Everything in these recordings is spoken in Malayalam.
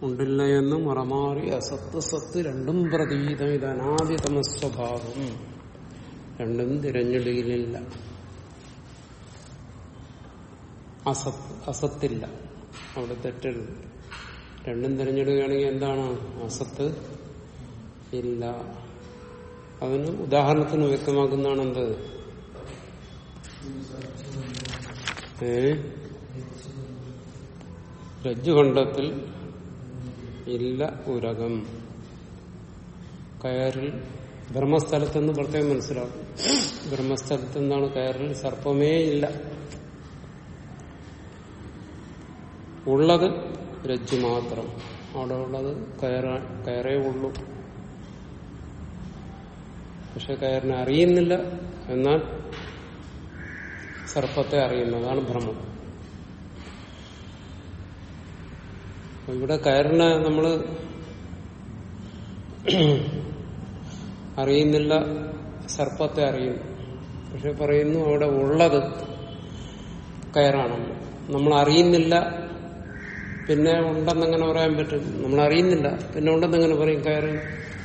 ഉണ്ടില്ല എന്ന് മറമാറി അസത്ത് സത്ത് രണ്ടും പ്രതീതം ഇത് അനാദിതമ സ്വഭാവം രണ്ടും തിരഞ്ഞെടുക്കലില്ല അസത്ത് അസത്തില്ല അവിടെ തെറ്റരുത് രണ്ടും തിരഞ്ഞെടുക്കുകയാണെങ്കിൽ എന്താണ് അസത്ത് ഇല്ല അതിന് ഉദാഹരണത്തിന് വ്യക്തമാക്കുന്നതാണ് എന്ത് ഏ രജ്ജുഖണ്ഡത്തിൽ ഇല്ല ഉരകം കയറിൽ ബ്രഹ്മസ്ഥലത്തെന്ന് പ്രത്യേകം മനസ്സിലാക്കും ബ്രഹ്മസ്ഥലത്ത് നിന്നാണ് കയറിൽ സർപ്പമേ ഇല്ല ഉള്ളത് രജ്ജു മാത്രം അവിടെ ഉള്ളത് കയറ കയറേ ഉള്ളൂ പക്ഷെ കയറിനെ അറിയുന്നില്ല എന്നാൽ സർപ്പത്തെ അറിയുന്നു അതാണ് ഭ്രമം അപ്പൊ ഇവിടെ കയറിനെ നമ്മള് അറിയുന്നില്ല സർപ്പത്തെ അറിയുന്നു പക്ഷെ പറയുന്നു അവിടെ ഉള്ളത് കയറാണെന്ന് നമ്മൾ അറിയുന്നില്ല പിന്നെ ഉണ്ടെന്നെങ്ങനെ പറയാൻ പറ്റും നമ്മൾ അറിയുന്നില്ല പിന്നെ ഉണ്ടെന്നെങ്ങനെ പറയും കയറി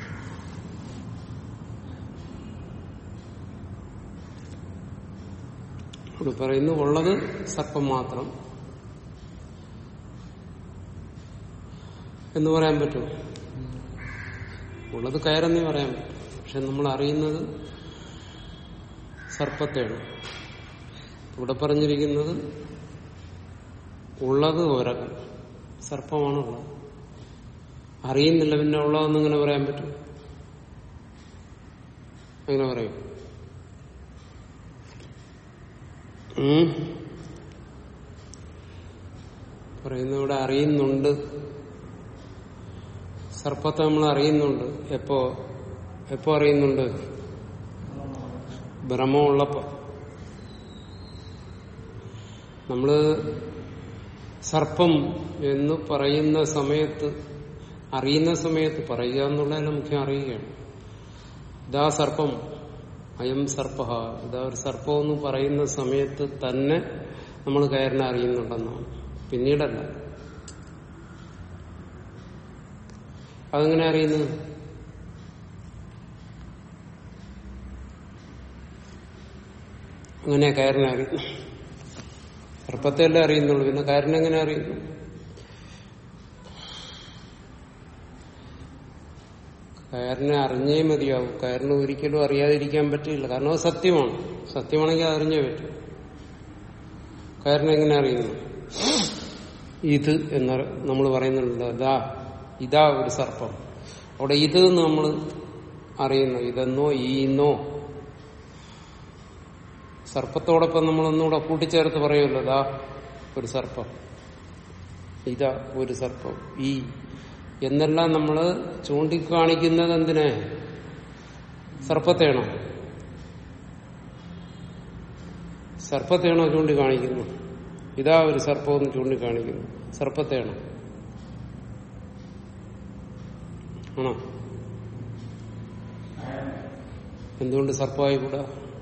ഇവിടെ പറയുന്നു ഉള്ളത് സർപ്പം മാത്രം എന്ന് പറയാൻ പറ്റും ഉള്ളത് കയറെന്നേ പറയാൻ പറ്റും പക്ഷെ നമ്മൾ അറിയുന്നത് സർപ്പത്തെയാണ് ഇവിടെ പറഞ്ഞിരിക്കുന്നത് ഉള്ളത് ഒരകം സർപ്പമാണുള്ളത് അറിയുന്നില്ല പിന്നെ ഉള്ളതെന്ന് ഇങ്ങനെ പറയാൻ പറ്റും അങ്ങനെ പറയും ഉം. പറയുന്ന ഇവിടെ അറിയുന്നുണ്ട് സർപ്പത്തെ നമ്മൾ അറിയുന്നുണ്ട് എപ്പോ എപ്പോ അറിയുന്നുണ്ട് ഭ്രമമുള്ളപ്പോ നമ്മള് സർപ്പം എന്ന് പറയുന്ന സമയത്ത് അറിയുന്ന സമയത്ത് പറയുക എന്നുള്ളതിനെ മുഖ്യം അറിയുകയാണ് ഇതാ സർപ്പം അയം സർപ്പ ഇതാ ഒരു സർപ്പം എന്ന് പറയുന്ന സമയത്ത് തന്നെ നമ്മൾ കയറിനെ അറിയുന്നുണ്ടെന്നാണ് പിന്നീടല്ല അതെങ്ങനെ അറിയുന്നത് അങ്ങനെ കയറിനെ അറിയുന്നു സർപ്പത്തെയല്ലേ അറിയുന്നുള്ളൂ പിന്നെ കയറിനെങ്ങനെ അറിയുന്നു കയറിനെ അറിഞ്ഞേ മതിയാവും കയറിന് ഒരിക്കലും അറിയാതിരിക്കാൻ പറ്റില്ല കാരണം അത് സത്യമാണ് സത്യമാണെങ്കിൽ അത് അറിഞ്ഞേ പറ്റും കയറിനെ എങ്ങനെ അറിയുന്നു ഇത് എന്ന് നമ്മൾ പറയുന്നുണ്ട് ഇതാ ഇതാ ഒരു സർപ്പം അവിടെ ഇത് എന്ന് നമ്മൾ അറിയുന്നു ഇതെന്നോ ഈന്നോ സർപ്പത്തോടൊപ്പം നമ്മൾ ഒന്നുകൂടെ കൂട്ടിച്ചേർത്ത് പറയുമല്ലോ ഇതാ ഒരു സർപ്പം ഇതാ ഒരു സർപ്പം ഈ എന്നെല്ലാം നമ്മൾ ചൂണ്ടിക്കാണിക്കുന്നത് എന്തിനെ സർപ്പത്തെയാണോ സർപ്പത്തെയാണോ ചൂണ്ടിക്കാണിക്കുന്നു ഇതാ ഒരു സർപ്പമെന്ന് ചൂണ്ടിക്കാണിക്കുന്നു സർപ്പത്തെയാണോ ആണോ എന്തുകൊണ്ട് സർപ്പമായി കൂടാ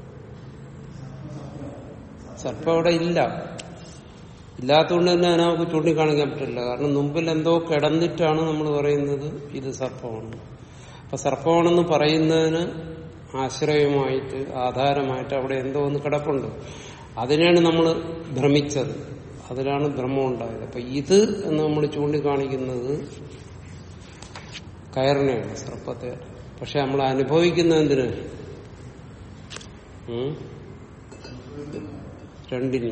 സർപ്പം അവിടെ ഇല്ല ഇല്ലാത്തതുകൊണ്ട് തന്നെ അതിനെ നമുക്ക് ചൂണ്ടിക്കാണിക്കാൻ പറ്റില്ല കാരണം മുമ്പിൽ എന്തോ കിടന്നിട്ടാണ് നമ്മൾ പറയുന്നത് ഇത് സർപ്പമാണ് അപ്പൊ സർപ്പമാണെന്ന് പറയുന്നതിന് ആശ്രയമായിട്ട് ആധാരമായിട്ട് അവിടെ എന്തോ ഒന്ന് കിടപ്പുണ്ട് അതിനെയാണ് നമ്മൾ ഭ്രമിച്ചത് അതിലാണ് ഭ്രമം ഉണ്ടായത് അപ്പൊ ഇത് എന്ന് നമ്മൾ ചൂണ്ടിക്കാണിക്കുന്നത് കയറിനെയാണ് സർപ്പത്തെ പക്ഷെ നമ്മൾ അനുഭവിക്കുന്ന എന്തിന് ഉം? രണ്ടിനി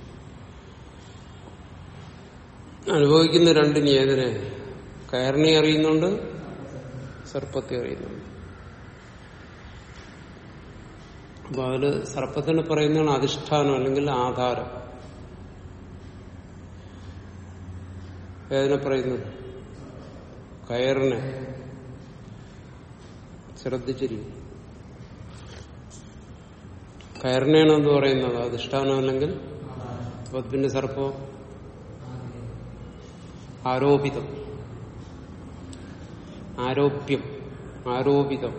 അനുഭവിക്കുന്ന രണ്ടിനി ഏതിനെ കയറിനെ അറിയുന്നുണ്ട് സർപ്പത്തെ അറിയുന്നുണ്ട് അപ്പൊ അതില് സർപ്പത്തിന് പറയുന്നതാണ് അധിഷ്ഠാനം അല്ലെങ്കിൽ ആധാരം ഏതിനെ പറയുന്നത് കയറിനെ ശ്രദ്ധിച്ചിരിക്കും കയറിനെയാണ് എന്ത് പറയുന്നത് അധിഷ്ഠാനം അല്ലെങ്കിൽ അപ്പൊ പിന്നെ സർപ്പം ആരോപിതം ആരോപ്യം ആരോപിതം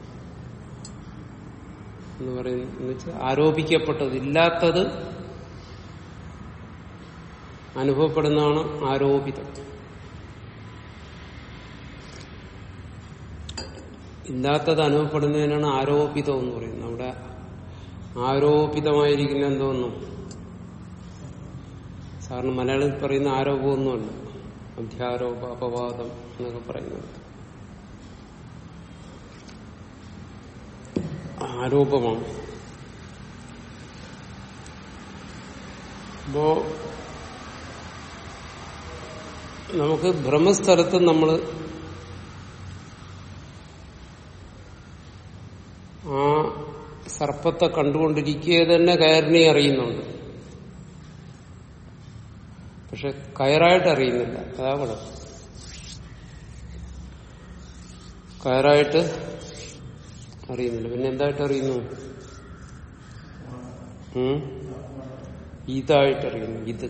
എന്ന് പറയുന്നത് എന്ന് വെച്ചാൽ ആരോപിക്കപ്പെട്ടത് ഇല്ലാത്തത് അനുഭവപ്പെടുന്നതാണ് ആരോപിതം ഇല്ലാത്തത് അനുഭവപ്പെടുന്നതിനാണ് ആരോപിതം എന്ന് പറയുന്നത് അവിടെ ആരോപിതമായിരിക്കുന്ന എന്തോന്നു സാറിന് മലയാളത്തിൽ പറയുന്ന ആരോപമൊന്നുമല്ല അധ്യാരോപ അപവാദം എന്നൊക്കെ പറയുന്നത് ആരോപമാണ് അപ്പോ നമുക്ക് ബ്രഹ്മസ്ഥലത്ത് നമ്മൾ ആ സർപ്പത്തെ കണ്ടുകൊണ്ടിരിക്കുക തന്നെ കയറിനെ അറിയുന്നുണ്ട് പക്ഷെ കയറായിട്ട് അറിയുന്നില്ല അതാ കുഴപ്പം കയറായിട്ട് അറിയുന്നില്ല പിന്നെ എന്തായിട്ട് അറിയുന്നു ഉം? ഇതായിട്ട് അറിയുന്നു ഇത്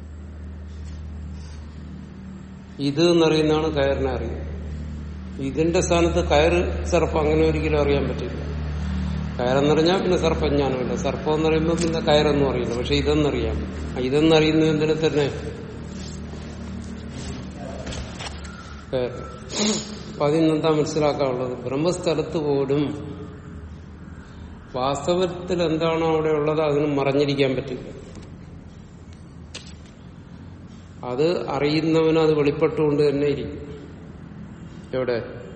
ഇത് എന്നറിയുന്നതാണ് കയറിനെ അറിയുന്നത് ഇതിന്റെ സ്ഥാനത്ത് കയറ് സർപ്പം അങ്ങനെ ഒരിക്കലും അറിയാൻ പറ്റില്ല കയറെന്നറിഞ്ഞാൽ പിന്നെ സർപ്പജ്ഞാനമില്ല സർപ്പം എന്ന് പറയുമ്പോൾ പിന്നെ കയറൊന്നും അറിയില്ല പക്ഷെ ഇതെന്നറിയാം ആ ഇതെന്നറിയുന്നു എന്തിനെ തന്നെ കയർ അപ്പൊ അതിനെന്താ മനസ്സിലാക്കാനുള്ളത് ബ്രഹ്മസ്ഥലത്ത് പോലും വാസ്തവത്തിൽ എന്താണോ അവിടെ ഉള്ളത് അതിന് മറഞ്ഞിരിക്കാൻ പറ്റില്ല അത് അറിയുന്നവന് അത് വെളിപ്പെട്ടുകൊണ്ട് തന്നെ ഇരിക്കും എവിടെ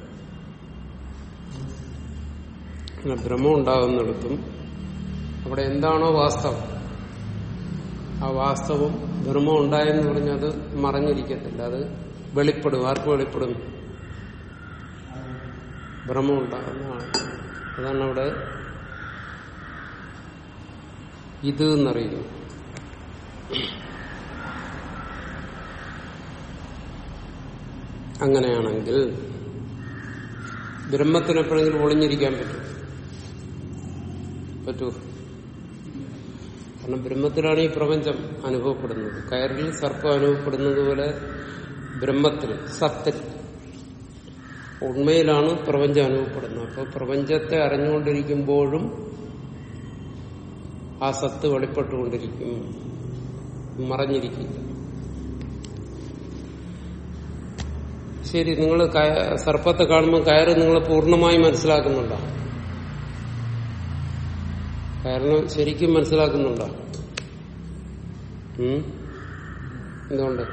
അങ്ങനെ ഭ്രമം ഉണ്ടാകുന്നിടത്തും അവിടെ എന്താണോ വാസ്തവം ആ വാസ്തവം ഭ്രമം ഉണ്ടായെന്ന് പറഞ്ഞത് മറഞ്ഞിരിക്കത്തില്ല അത് വെളിപ്പെടും ആർക്ക് വെളിപ്പെടും ഭ്രമം ഉണ്ടാകുന്നതാണ് അതാണ് അവിടെ ഇത് എന്നറിയുന്നത് അങ്ങനെയാണെങ്കിൽ ബ്രഹ്മത്തിന് എപ്പോഴെങ്കിലും ഒളിഞ്ഞിരിക്കാൻ പറ്റും പറ്റൂ കാരണം ബ്രഹ്മത്തിലാണ് ഈ പ്രപഞ്ചം അനുഭവപ്പെടുന്നത് കയറിൽ സർപ്പം അനുഭവപ്പെടുന്നത് പോലെ ബ്രഹ്മത്തിൽ സത്തിൽ ഉണ്മയിലാണ് പ്രപഞ്ചം അനുഭവപ്പെടുന്നത് അപ്പോൾ പ്രപഞ്ചത്തെ അറിഞ്ഞുകൊണ്ടിരിക്കുമ്പോഴും ആ സത്ത് വെളിപ്പെട്ടുകൊണ്ടിരിക്കും മറഞ്ഞിരിക്കില്ല ശരി നിങ്ങൾ സർപ്പത്തെ കാണുമ്പോൾ കയറ് നിങ്ങൾ പൂർണ്ണമായി മനസ്സിലാക്കുന്നുണ്ടോ കയറിന് ശരിക്കും മനസ്സിലാക്കുന്നുണ്ടോ ഉം? എന്തുകൊണ്ട്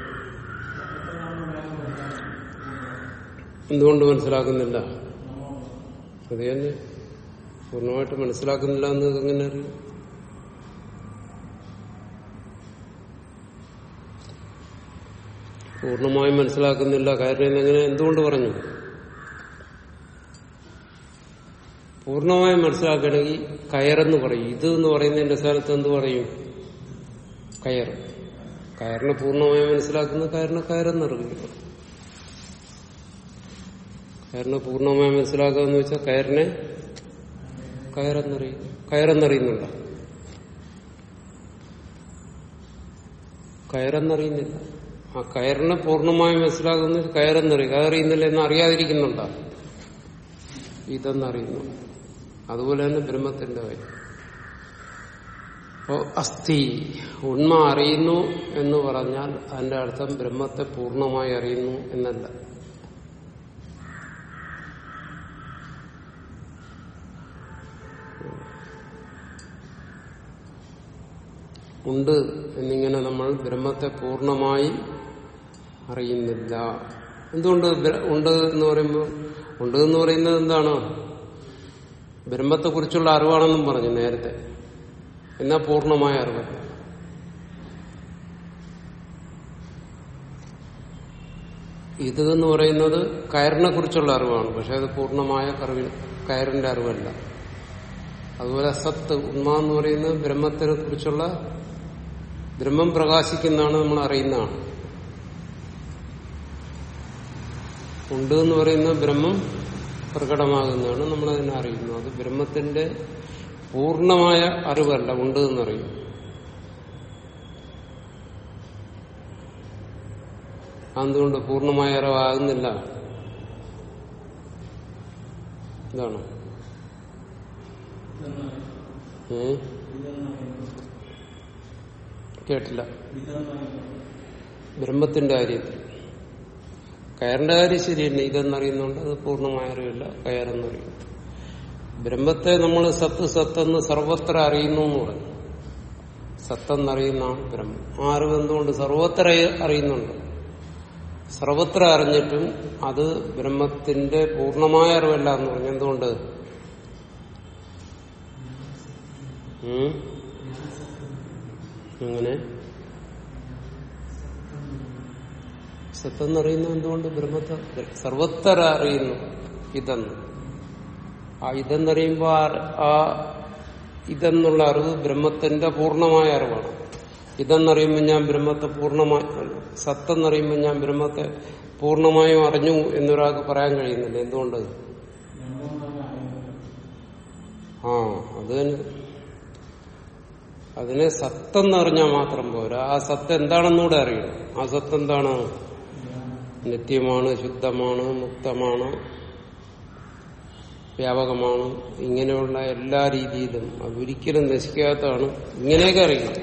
എന്തുകൊണ്ട് മനസ്സിലാക്കുന്നില്ല അത് തന്നെ പൂർണ്ണമായിട്ട് മനസ്സിലാക്കുന്നില്ല എന്ന് എങ്ങനെ അറിയും പൂർണ്ണമായും മനസ്സിലാക്കുന്നില്ല കാര്യം എങ്ങനെ എന്തുകൊണ്ട് പറഞ്ഞു പൂർണ്ണമായും മനസ്സിലാക്കണമെങ്കിൽ കയറെന്ന് പറയും ഇത് എന്ന് പറയുന്നതിന്റെ സ്ഥലത്ത് എന്ത് പറയും കയർ കയറിനെ പൂർണ്ണമായും മനസ്സിലാക്കുന്ന കയറിനെ കയറെന്നറിയില്ല കയറിനെ പൂർണ്ണമായും മനസ്സിലാക്കുക എന്ന് വെച്ചാൽ കയറിനെ കയറെന്നറിയും കയറെന്നറിയുന്നുണ്ടോ കയറെന്നറിയുന്നില്ല ആ കയറിനെ പൂർണ്ണമായും മനസ്സിലാക്കുന്നത് കയറെന്നറിയും കയറിയുന്നില്ല എന്ന് അറിയാതിരിക്കുന്നുണ്ടോ ഇതെന്നറിയുന്നു അതുപോലെ തന്നെ ബ്രഹ്മത്തിന്റെ കാര്യം അപ്പോ അസ്ഥി ഉണ്മ അറിയുന്നു എന്ന് പറഞ്ഞാൽ അതിന്റെ അർത്ഥം ബ്രഹ്മത്തെ പൂർണ്ണമായി അറിയുന്നു എന്നല്ല ഉണ്ട് എന്നിങ്ങനെ നമ്മൾ ബ്രഹ്മത്തെ പൂർണ്ണമായി അറിയുന്നില്ല എന്തുകൊണ്ട് ബ്ര- ഉണ്ട് എന്ന് പറയുമ്പോൾ ഉണ്ട് എന്ന് പറയുന്നത് എന്താണ് ബ്രഹ്മത്തെക്കുറിച്ചുള്ള അറിവാണെന്നും പറഞ്ഞു നേരത്തെ എന്നാ പൂർണ്ണമായ അറിവല്ല ഇത് എന്ന് പറയുന്നത് കയറിനെ കുറിച്ചുള്ള അറിവാണ് പക്ഷെ അത് പൂർണ്ണമായ കറിവ് കയറിന്റെ അറിവല്ല അതുപോലെ സത്ത് ഉണ്മ എന്ന് പറയുന്നത് ബ്രഹ്മത്തിനെ കുറിച്ചുള്ള ബ്രഹ്മം പ്രകാശിക്കുന്നതാണ് നമ്മൾ അറിയുന്നതാണ് ഉണ്ട് എന്ന് പറയുന്ന ബ്രഹ്മം പ്രകടമാകുന്നതാണ് നമ്മൾ അതിനെ അറിയുന്നത് അത് ബ്രഹ്മത്തിന്റെ പൂർണ്ണമായ അറിവല്ല ഉണ്ട് എന്നറിയും അതുകൊണ്ട് പൂർണ്ണമായ അറിവാകുന്നില്ല എന്താണ് ഏ കേട്ടില്ല ബ്രഹ്മത്തിന്റെ കാര്യത്തിൽ കയറിന്റെ കാര്യം ശരി തന്നെ ഇതെന്നറിയുന്നുണ്ട് അത് പൂർണ്ണമായ അറിവില്ല കയറെന്നറിയുന്നു ബ്രഹ്മത്തെ നമ്മൾ സത്ത് സത്തെന്ന് സർവത്ര അറിയുന്നു എന്ന് പറഞ്ഞു സത്തെന്നറിയുന്നതാണ് ബ്രഹ്മം ആ അറിവ് എന്തുകൊണ്ട് സർവത്ര അറിയുന്നുണ്ട് സർവത്ര അറിഞ്ഞിട്ടും അത് ബ്രഹ്മത്തിന്റെ പൂർണ്ണമായ അറിവല്ല എന്ന് പറഞ്ഞു എന്തുകൊണ്ട് ഉം? അങ്ങനെ സത്തെന്നറിയുന്ന എന്തുകൊണ്ട് ബ്രഹ്മത്തെ സർവത്ര അറിയുന്നു ഇതെന്ന് ആ ഇതെന്നറിയുമ്പോ ആ- ആ ഇതെന്നുള്ള അറിവ് ബ്രഹ്മത്തിന്റെ പൂർണ്ണമായ അറിവാണ് ഇതെന്നറിയുമ്പോൾ ഞാൻ ബ്രഹ്മത്തെ പൂർണ്ണമായി സത്തെന്നറിയുമ്പോൾ ഞാൻ ബ്രഹ്മത്തെ പൂർണ്ണമായും അറിഞ്ഞു എന്നൊരാൾക്ക് പറയാൻ കഴിയുന്നില്ല എന്തുകൊണ്ട് ആ അത് തന്നെ അതിനെ സത്തെന്നറിഞ്ഞാൽ മാത്രം പോരാ ആ സത്ത് എന്താണെന്നൂടെ അറിയണം ആ സത്ത് എന്താണ് നിത്യമാണ് ശുദ്ധമാണ് മുക്തമാണ് വ്യാപകമാണ് ഇങ്ങനെയുള്ള എല്ലാ രീതിയിലും അത് ഒരിക്കലും നശിക്കാത്തതാണ് ഇങ്ങനെയൊക്കെ അറിയണം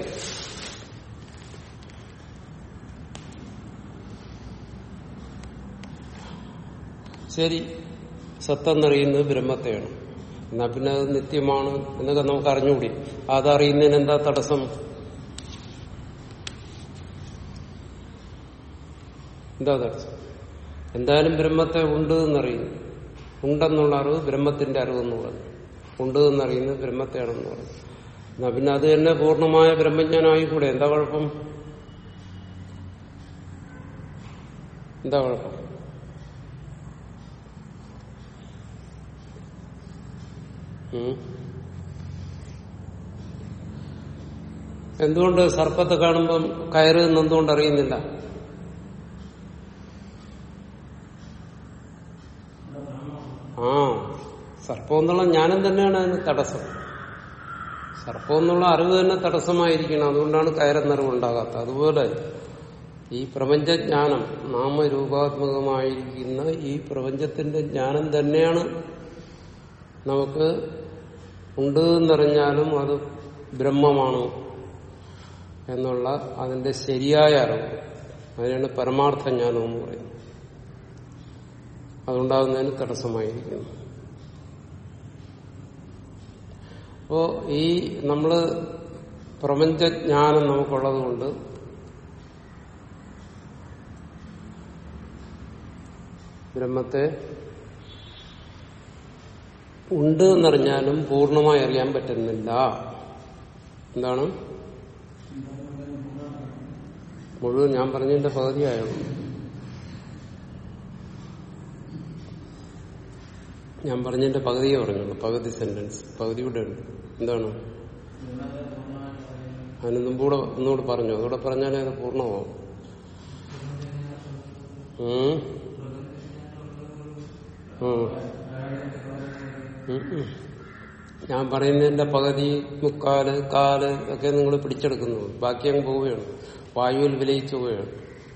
ശരി സത്തെന്നറിയുന്നത് ബ്രഹ്മത്തെയാണ് എന്നാ പിന്നെ അത് നിത്യമാണ് എന്നൊക്കെ നമുക്ക് അറിഞ്ഞുകൂടി അതറിയുന്നതിന് എന്താ തടസ്സം എന്താ തടസ്സം എന്തായാലും ബ്രഹ്മത്തെ ഉണ്ട് എന്നറിയുന്നു ഉണ്ടെന്നുള്ള അറിവ് ബ്രഹ്മത്തിന്റെ അറിവെന്ന് പറഞ്ഞു ഉണ്ട് എന്നറിയുന്നത് ബ്രഹ്മത്തെയാണെന്ന് പറഞ്ഞു എന്നാ പിന്നെ അത് തന്നെ പൂർണ്ണമായ ബ്രഹ്മജ്ഞാനമായിക്കൂടെ എന്താ കുഴപ്പം എന്താ കുഴപ്പം ഉം. എന്തുകൊണ്ട് സർപ്പത്തെ കാണുമ്പം കയറ് എന്ന് എന്തുകൊണ്ട് അറിയുന്നില്ല ആ സർപ്പം എന്നുള്ള ജ്ഞാനം തന്നെയാണ് അതിന് തടസ്സം സർപ്പം എന്നുള്ള അറിവ് തന്നെ തടസ്സമായിരിക്കണം അതുകൊണ്ടാണ് കയറെന്നറിവ് ഉണ്ടാകാത്തത് അതുപോലെ ഈ പ്രപഞ്ചജ്ഞാനം നാമരൂപാത്മകമായിരിക്കുന്ന ഈ പ്രപഞ്ചത്തിന്റെ ജ്ഞാനം തന്നെയാണ് നമുക്ക് ഉണ്ട് എന്നറിഞ്ഞാലും അത് ബ്രഹ്മമാണ് എന്നുള്ള അതിന്റെ ശരിയായ അറിവ് അതിനാണ് പരമാർത്ഥ ജ്ഞാനം എന്ന് പറയുന്നത് അതുണ്ടാകുന്നതിന് തടസ്സമായിരിക്കുന്നു അപ്പോ ഈ നമ്മള് പ്രപഞ്ചജ്ഞാനം നമുക്കുള്ളത് കൊണ്ട് ബ്രഹ്മത്തെ ഉണ്ട് എന്നറിഞ്ഞാലും പൂർണ്ണമായി അറിയാൻ പറ്റുന്നില്ല എന്താണ് മുഴുവൻ ഞാൻ പറഞ്ഞതിന്റെ പകുതിയായോ ഞാൻ പറഞ്ഞതിന്റെ പകുതിയെ പറഞ്ഞുള്ളൂ പകുതി സെന്റൻസ് പകുതി ഇവിടെ ഉണ്ട് എന്താണ് അതിന് മുമ്പൂടെ ഒന്നുകൂടെ പറഞ്ഞു അതുകൂടെ പറഞ്ഞാലേ അത് പൂർണ്ണമാവും ഉം. ഉം. ഉം ഉം. ഞാൻ പറയുന്നതിന്റെ പകുതി മുക്കാല് കാല് ഒക്കെ നിങ്ങൾ പിടിച്ചെടുക്കുന്നു ബാക്കി അങ്ങ് പോവുകയാണ് വായുവിൽ വിലയിച്ചു പോവുകയാണ്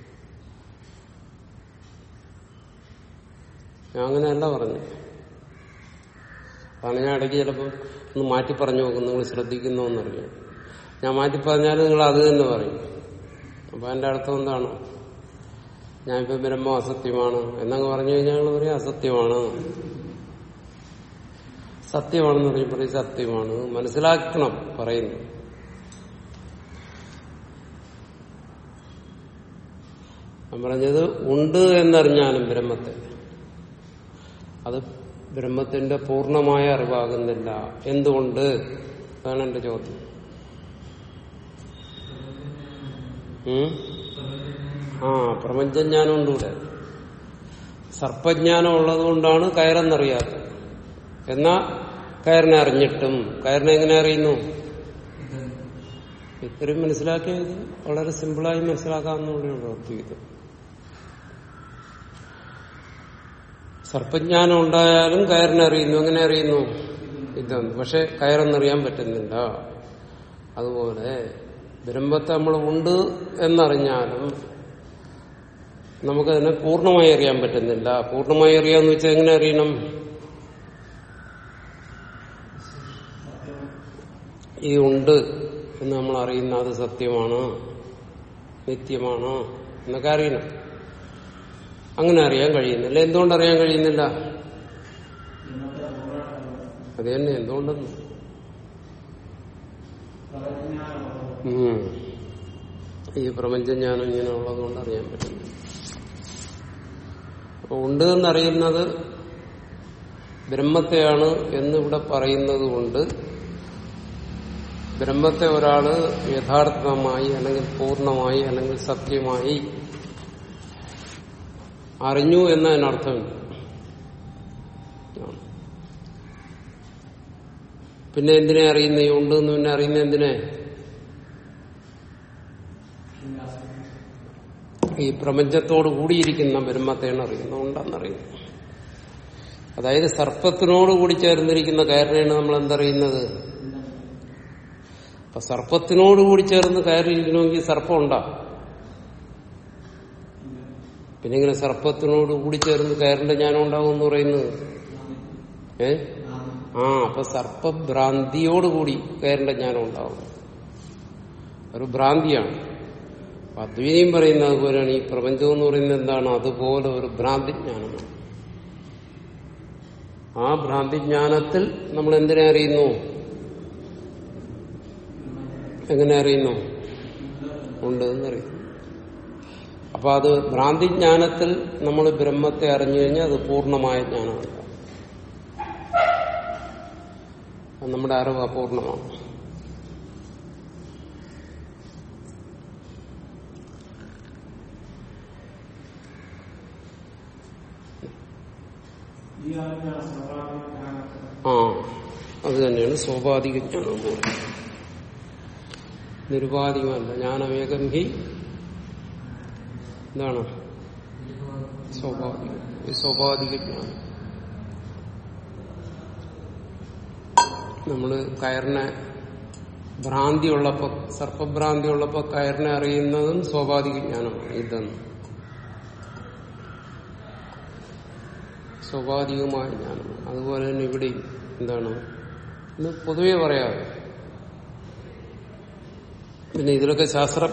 ഞാൻ അങ്ങനെയല്ല പറഞ്ഞു അതാണ് ഞാൻ ഇടയ്ക്ക് ചിലപ്പോൾ ഒന്ന് മാറ്റി പറഞ്ഞു നോക്കും നിങ്ങൾ ശ്രദ്ധിക്കുന്നോന്നറിയാം ഞാൻ മാറ്റി പറഞ്ഞാൽ നിങ്ങൾ അത് തന്നെ പറയും അപ്പൊ അതിന്റെ അർത്ഥം എന്താണ് ഞാനിപ്പോ ബ്രഹ്മം അസത്യമാണ് എന്നങ്ങ് പറഞ്ഞു കഴിഞ്ഞാൽ ഞങ്ങൾ പറയും അസത്യമാണ് സത്യമാണെന്ന് പറയും പറയും സത്യമാണ് മനസ്സിലാക്കണം പറയുന്നു ഞാൻ പറഞ്ഞത് ഉണ്ട് എന്നറിഞ്ഞാലും ബ്രഹ്മത്തെ അത് ബ്രഹ്മത്തിന്റെ പൂർണ്ണമായ അറിവാകുന്നില്ല എന്തുകൊണ്ട് അതാണ് എന്റെ ചോദ്യം ഉം? ആ പ്രപഞ്ചജ്ഞാനം ഉണ്ട് ഇവിടെ സർപ്പജ്ഞാനം ഉള്ളതുകൊണ്ടാണ് കയറെന്നറിയാത്തത് എന്നാ കയറിനെ അറിഞ്ഞിട്ടും കയറിനെ എങ്ങനെ അറിയുന്നു ഇത്രയും മനസ്സിലാക്കിയത് വളരെ സിമ്പിളായി മനസ്സിലാക്കാവുന്നതുള്ളൂ അദ്വൈതം സർപ്പജ്ഞാനം ഉണ്ടായാലും കയറിനെ അറിയുന്നു എങ്ങനെ അറിയുന്നു ഇതാണ് പക്ഷെ കയറെന്നറിയാൻ പറ്റുന്നില്ല അതുപോലെ ബ്രഹ്മത്തെ നമ്മൾ ഉണ്ട് എന്നറിഞ്ഞാലും നമുക്കതിനെ പൂർണ്ണമായി അറിയാൻ പറ്റുന്നില്ല പൂർണ്ണമായി അറിയാന്ന് വെച്ചാൽ എങ്ങനെ അറിയണം ഈ ഉണ്ട് എന്ന് നമ്മൾ അറിയുന്ന അത് സത്യമാണ് നിത്യമാണ് എന്നൊക്കെ അറിയണം അങ്ങനെ അറിയാൻ കഴിയുന്നില്ല എന്തുകൊണ്ട് അറിയാൻ കഴിയുന്നില്ല അത് തന്നെ എന്തുകൊണ്ടെന്ന് ഉം. ഈ പ്രപഞ്ചജ്ഞാനം ഇങ്ങനെ ഉള്ളതുകൊണ്ട് അറിയാൻ പറ്റുന്നു അപ്പൊ ഉണ്ട് എന്നറിയുന്നത് ബ്രഹ്മത്തെയാണ് എന്നിവിടെ പറയുന്നത് കൊണ്ട് ബ്രഹ്മത്തെ ഒരാള് യഥാർത്ഥമായി അല്ലെങ്കിൽ പൂർണ്ണമായി അല്ലെങ്കിൽ സത്യമായി അറിഞ്ഞു എന്നതിനർത്ഥമില്ല ആണ്. പിന്നെ എന്തിനെ അറിയുന്ന ഈ ഉണ്ട് എന്ന് പിന്നെ അറിയുന്ന എന്തിനെ ഈ പ്രപഞ്ചത്തോട് കൂടിയിരിക്കുന്ന ബ്രഹ്മത്തെയാണ് അറിയുന്നത് ഉണ്ടെന്നറിയുന്നു അതായത് സർപ്പത്തിനോട് കൂടി ചേർന്നിരിക്കുന്ന കയറിനെയാണ് നമ്മൾ എന്തറിയുന്നത് അപ്പൊ സർപ്പത്തിനോട് കൂടി ചേർന്ന് കയറിയിരിക്കണമെങ്കിൽ സർപ്പം ഉണ്ടാ പിന്നെ ഇങ്ങനെ സർപ്പത്തിനോട് കൂടി ചേർന്ന് കയറിന്റെ ജ്ഞാനം ഉണ്ടാവും എന്ന് പറയുന്നത് ഏ ആ അപ്പൊ സർപ്പഭ്രാന്തിയോടുകൂടി കയറിന്റെ ജ്ഞാനം ഉണ്ടാവും ഒരു ഭ്രാന്തിയാണ് അപ്പൊ അദ്വൈതയും പറയുന്നത് അതുപോലെയാണ് ഈ പ്രപഞ്ചം എന്ന് പറയുന്നത് എന്താണ് അതുപോലെ ഒരു ഭ്രാന്തിജ്ഞാനമാണ് ആ ഭ്രാന്തിജ്ഞാനത്തിൽ നമ്മൾ എന്തിനെ അറിയുന്നു എങ്ങനെ അറിയുന്നു ഉണ്ട് എന്നറിയുന്നു അപ്പൊ അത് ഭ്രാന്തിജ്ഞാനത്തിൽ നമ്മൾ ബ്രഹ്മത്തെ അറിഞ്ഞു കഴിഞ്ഞാൽ അത് പൂർണ്ണമായ ജ്ഞാനമല്ല അത് നമ്മുടെ അറിവ് അപൂർണമാണ് ആ അത് തന്നെയാണ് സ്വാഭാവിക ജ്ഞാനം എന്ന് പറയുന്നത് നിരുപാധികമല്ല ജ്ഞാനമേകം ഹി എന്താണ് സ്വാഭാവികം ഈ സ്വാഭാവിക ജ്ഞാനം നമ്മള് കയറിനെ ഭ്രാന്തി ഉള്ളപ്പോ സർപ്പഭ്രാന്തി ഉള്ളപ്പോ കയറിനെ അറിയുന്നതും സ്വാഭാവിക ജ്ഞാനമാണ് ഇതെന്ന് സ്വാഭാവികമായ ജ്ഞാനമാണ് അതുപോലെ തന്നെ ഇവിടെയും എന്താണ് ഇന്ന് പൊതുവെ പറയാറ് പിന്നെ ഇതിലൊക്കെ ശാസ്ത്ര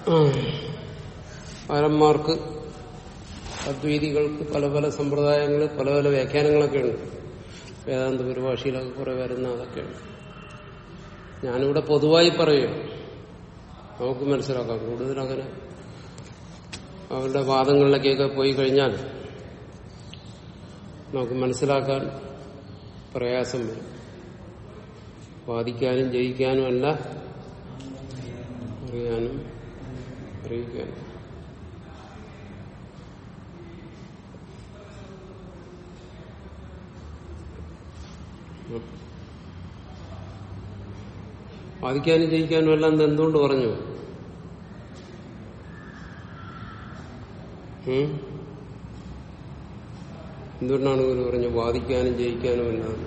പരന്മാർക്ക് അദ്വൈതികൾക്ക് പല പല സമ്പ്രദായങ്ങൾ പല പല വ്യാഖ്യാനങ്ങളൊക്കെ ഉണ്ട് വേദാന്ത പരിഭാഷയിലൊക്കെ കുറെ വരുന്ന അതൊക്കെയാണ് ഞാനിവിടെ പൊതുവായി പറയും നമുക്ക് മനസ്സിലാക്കാം കൂടുതലങ്ങനെ അവരുടെ വാദങ്ങളിലേക്കൊക്കെ പോയി കഴിഞ്ഞാൽ നമുക്ക് മനസ്സിലാക്കാൻ പ്രയാസം വരും വാദിക്കാനും ജയിക്കാനും അല്ല അറിയാനും അറിയിക്കാനും വാദിക്കാനും ജയിക്കാനും എല്ലാം ഇത് എന്തുകൊണ്ട് പറഞ്ഞു ഉം? എന്തുകൊണ്ടാണ് ഗുരു പറഞ്ഞു വാദിക്കാനും ജയിക്കാനും എല്ലാം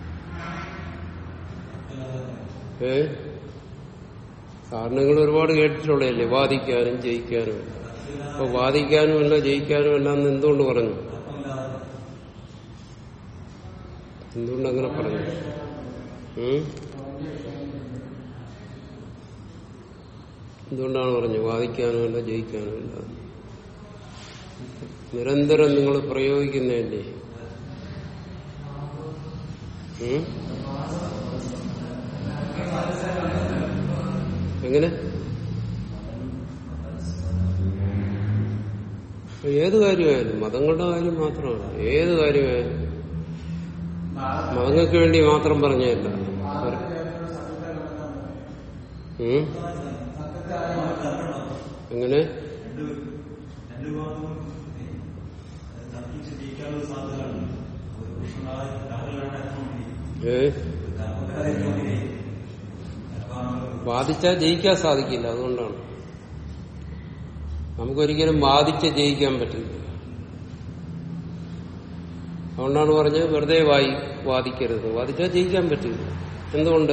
ഏ സാറിന് നിങ്ങൾ ഒരുപാട് കേട്ടിട്ടുള്ളതല്ലേ വാദിക്കാനും ജയിക്കാനും അപ്പൊ വാദിക്കാനും അല്ല ജയിക്കാനും എല്ലാം എന്ന് എന്തുകൊണ്ട് പറഞ്ഞു എന്തുകൊണ്ട് അങ്ങനെ പറഞ്ഞു ഉം? എന്തുകൊണ്ടാണ് പറഞ്ഞു വാദിക്കാനും അല്ല ജയിക്കാനും അല്ല നിരന്തരം നിങ്ങൾ പ്രയോഗിക്കുന്നതല്ലേ ഉം? എങ്ങനെ ഏത് കാര്യമായാലും മതങ്ങളുടെ കാര്യം മാത്രമല്ല ഏത് കാര്യമായാലും മതങ്ങൾക്ക് വേണ്ടി മാത്രം പറഞ്ഞതല്ല ഉം? എങ്ങനെ ഏ വാദിച്ചാൽ ജയിക്കാൻ സാധിക്കില്ല അതുകൊണ്ടാണ് നമുക്കൊരിക്കലും വാദിച്ച് ജയിക്കാൻ പറ്റില്ല അതുകൊണ്ടാണ് പറഞ്ഞത് വെറുതെ വായി വാദിക്കരുത് വാദിച്ചാൽ ജയിക്കാൻ പറ്റില്ല എന്തുകൊണ്ട്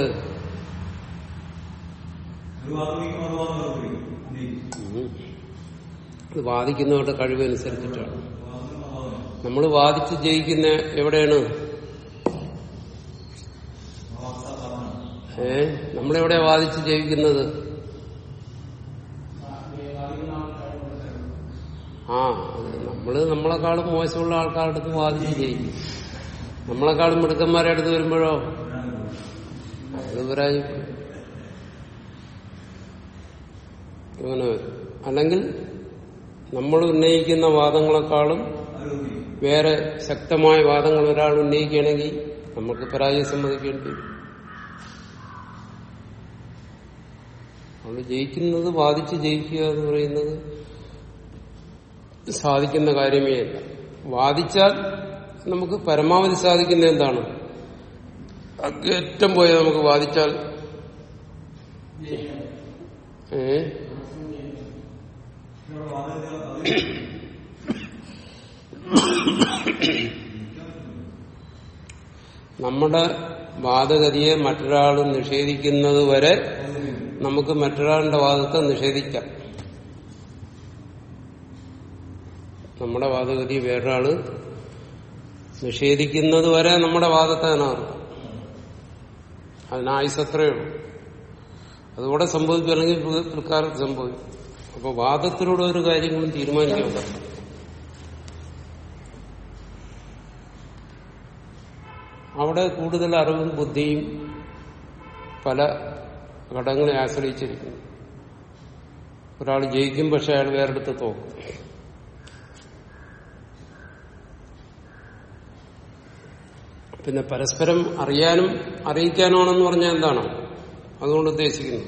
ഉം. ഇത് വാദിക്കുന്നവരുടെ കഴിവനുസരിച്ചിട്ടാണ് നമ്മൾ വാദിച്ച് ജയിക്കുന്ന എവിടെയാണ് ഏ നമ്മളെവിടെ വാദിച്ച് ജയിക്കുന്നത് ആ അത് നമ്മള് നമ്മളെക്കാളും മോശമുള്ള ആൾക്കാരുടെ അടുത്ത് വാദിച്ച് ജയിക്കും നമ്മളെക്കാളും മിടുക്കന്മാരുടെ അടുത്ത് വരുമ്പോഴോ അത് പരാജയം അങ്ങനെ വരും അല്ലെങ്കിൽ നമ്മൾ ഉന്നയിക്കുന്ന വാദങ്ങളെക്കാളും വേറെ ശക്തമായ വാദങ്ങൾ ഒരാൾ ഉന്നയിക്കുകയാണെങ്കിൽ നമുക്ക് പരാജയം സമ്മതിക്കേണ്ടി വരും അതുകൊണ്ട് ജയിക്കുന്നത് വാദിച്ച് ജയിക്കുക എന്ന് പറയുന്നത് സാധിക്കുന്ന കാര്യമേ അല്ല വാദിച്ചാൽ നമുക്ക് പരമാവധി സാധിക്കുന്ന എന്താണ് അങ്ങേറ്റം പോയ നമുക്ക് വാദിച്ചാൽ ഏ നമ്മുടെ വാദഗതിയെ മറ്റൊരാൾ നിഷേധിക്കുന്നത് വരെ നമുക്ക് മറ്റൊരാളുടെ വാദത്തെ നിഷേധിക്കാം നമ്മുടെ വാദഗതി വേറൊരാള് നിഷേധിക്കുന്നത് വരെ നമ്മുടെ വാദത്തെ അതിനകത്ത് അതിനായുസ് അത്രയേ ഉള്ളൂ അതുകൂടെ സംഭവിക്കും അല്ലെങ്കിൽ പിൽക്കാലത്ത് സംഭവിക്കും അപ്പൊ വാദത്തിലൂടെ ഒരു കാര്യങ്ങളും തീരുമാനിക്കാൻ പറ്റും അവിടെ കൂടുതൽ അറിവും ബുദ്ധിയും പല ഘടകങ്ങളെ ആശ്രയിച്ചിരിക്കുന്നു ഒരാൾ ജയിക്കും പക്ഷെ അയാൾ വേറെടുത്ത് തോക്കും പിന്നെ പരസ്പരം അറിയാനും അറിയിക്കാനുമാണെന്ന് പറഞ്ഞാൽ എന്താണ് അതുകൊണ്ട് ഉദ്ദേശിക്കുന്നത്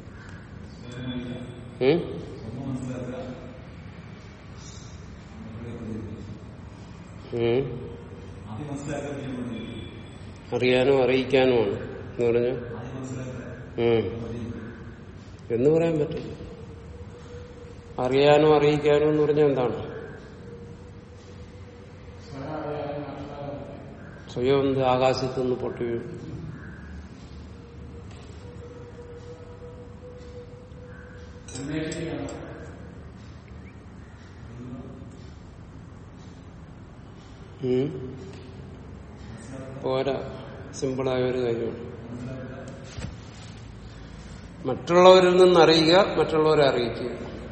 ഉം? ഉം. അറിയാനും അറിയിക്കാനുമാണ് എന്ന് പറഞ്ഞു ഉം. എന്ന് പറയാൻ പറ്റില്ല അറിയാനും അറിയിക്കാനും എന്ന് പറഞ്ഞാൽ എന്താണ് സ്വയം എന്ത് ആകാശത്തു നിന്ന് പൊട്ടി വീഴും ഉം. പോരാ സിമ്പിളായ ഒരു കാര്യമാണ് മറ്റുള്ളവരിൽ നിന്ന് അറിയുക മറ്റുള്ളവരെ അറിയിക്കുക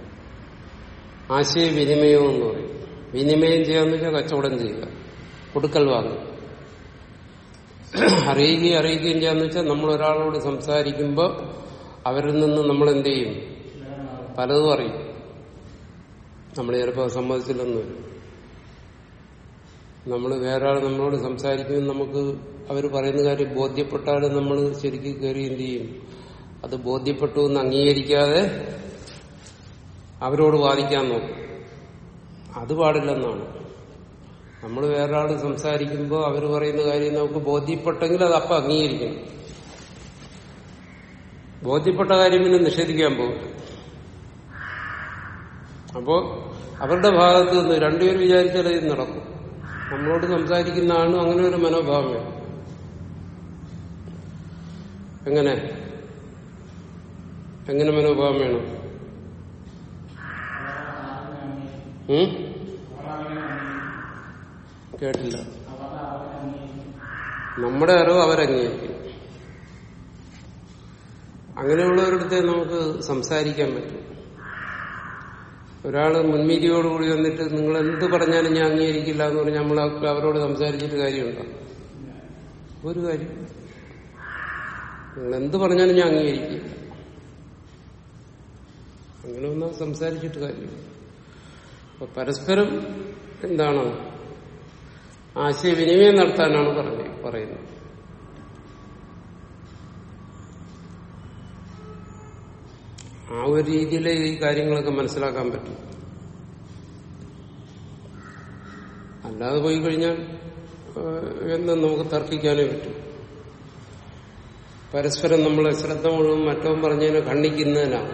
ആശയവിനിമയം എന്ന് പറയും വിനിമയം ചെയ്യാന്ന് വെച്ചാൽ കച്ചവടം ചെയ്യുക കൊടുക്കൽ വാങ്ങുക അറിയുകയും അറിയിക്കുകയും ചെയ്യാന്ന് വെച്ചാൽ നമ്മൾ ഒരാളോട് സംസാരിക്കുമ്പോൾ അവരിൽ നിന്ന് നമ്മൾ എന്ത് ചെയ്യും പലതും അറിയും നമ്മൾ ചിലപ്പോൾ സമ്മതിച്ചില്ലെന്ന് വരും നമ്മൾ വേറെ ആൾ നമ്മളോട് സംസാരിക്കുമ്പോൾ നമുക്ക് അവർ പറയുന്ന കാര്യം ബോധ്യപ്പെട്ടാലും നമ്മൾ ശരിക്കും കയറി എന്ത് ചെയ്യും അത് ബോധ്യപ്പെട്ടു എന്ന് അംഗീകരിക്കാതെ അവരോട് വാദിക്കാൻ നോക്കും അത് പാടില്ലെന്നാണ് നമ്മൾ വേറൊരാൾ സംസാരിക്കുമ്പോൾ അവർ പറയുന്ന കാര്യം നമുക്ക് ബോധ്യപ്പെട്ടെങ്കിൽ അത് അപ്പം അംഗീകരിക്കണം ബോധ്യപ്പെട്ട കാര്യം പിന്നെ നിഷേധിക്കാൻ പോകും അപ്പോ അവരുടെ ഭാഗത്ത് നിന്ന് രണ്ടുപേരും വിചാരിച്ചാൽ ഇത് നടക്കും നമ്മളോട് സംസാരിക്കുന്ന ആളും അങ്ങനെ ഒരു മനോഭാവം വേണം എങ്ങനെ എങ്ങനെ മനോഭാവം വേണം ഉം? കേട്ടില്ല നമ്മുടെ അറിവ് അവരംഗീകരിക്കും അങ്ങനെയുള്ളവരുടെ നമുക്ക് സംസാരിക്കാൻ പറ്റും ഒരാള് മുൻവിധിയോടുകൂടി വന്നിട്ട് നിങ്ങൾ എന്ത് പറഞ്ഞാലും ഞാൻ അംഗീകരിക്കില്ല എന്ന് പറഞ്ഞാൽ നമ്മൾ അവരോട് സംസാരിച്ചിട്ട് കാര്യമുണ്ടോ ഒരു കാര്യം നിങ്ങൾ എന്ത് പറഞ്ഞാലും ഞാൻ അംഗീകരിക്കില്ല അങ്ങനെ ഒന്നും സംസാരിച്ചിട്ട് കാര്യമില്ല അപ്പൊ പരസ്പരം എന്താണ് ആശയവിനിമയം നടത്താനാണ് പറഞ്ഞത് പറയുന്നത് ആ ഒരു രീതിയിൽ ഈ കാര്യങ്ങളൊക്കെ മനസ്സിലാക്കാൻ പറ്റും അല്ലാതെ പോയി കഴിഞ്ഞാൽ ഏഹ്, എന്നും നമുക്ക് തർക്കിക്കാനേ പറ്റും പരസ്പരം നമ്മളെ ശ്രദ്ധ മുഴുവൻ മറ്റവൻ പറഞ്ഞതിനെ ഖണ്ഡിക്കുന്നതിനാണ്